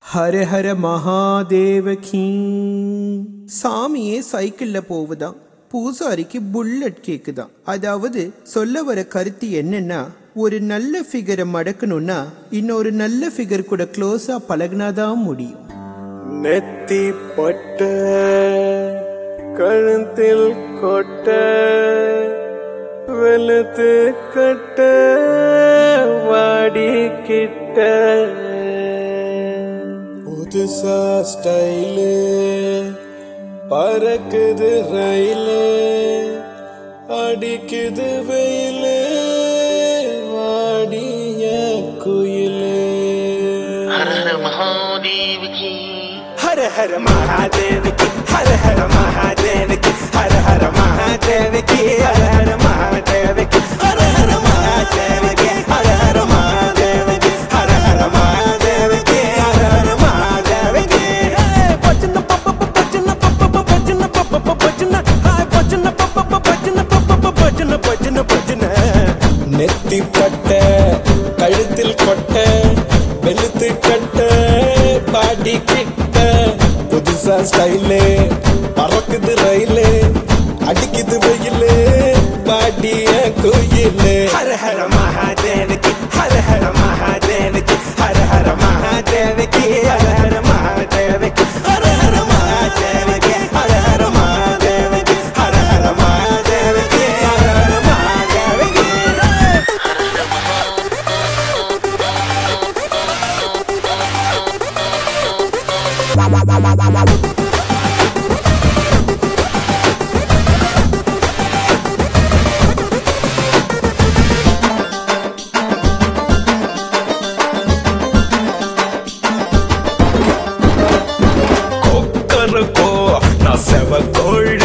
ஹர ஹர மகாதேவகி சாமியே சைக்கிள்ல போகுதாம் பூசாரிக்கு புல்லட் கேக்குதாம் அதாவது சொல்ல வர கருத்து என்னன்னா ஒரு நல்ல ஃபிகரை மடக்கணும்னா இன்னொரு நல்ல ஃபிகர் கூட க்ளோஸா பழகினாதான் முடியும் நெத்தி பொட்ட கழுத்தில் கொட்ட வெளுத்து கட்ட வாடி கிட்ட புதுசா ஸ்டைலு பறக்குது ரயிலு அடிக்குது வெயிலு வாடிய குயிலு हर हर महादेव की हर हर महादेव की हर हर महादेव की हर हर महादेव की हर हर महादेव की हर हर महादेव की हर हर महादेव की हर हर महादेव की हर हर महादेव की भजन पप भजन पप भजन पप भजन हाय भजन पप भजन पप भजन भजन भजन நெத்தி பட்ட கழுத்தில் கொட்ட வெளுத்து கட்ட பாடி கிட்ட புதுசா ஸ்டைலு பறக்குது ரயிலு அடிக்குது வெயிலு பாடிய கோயிலு ஹர ஹர மகாதேவ கி ஹர ஹர மகாதேவ கி ஹர ஹர மகாதேவ கி ஹர ஹர மகாதேவ கி ஹர ஹர மகாதேவ கி ஹர ஹர மகாதேவ கி ஹர ஹர மகாதேவ கி ஹர ஹர மகாதேவ கி கொக்கருக்கோ நான் செவ கோழி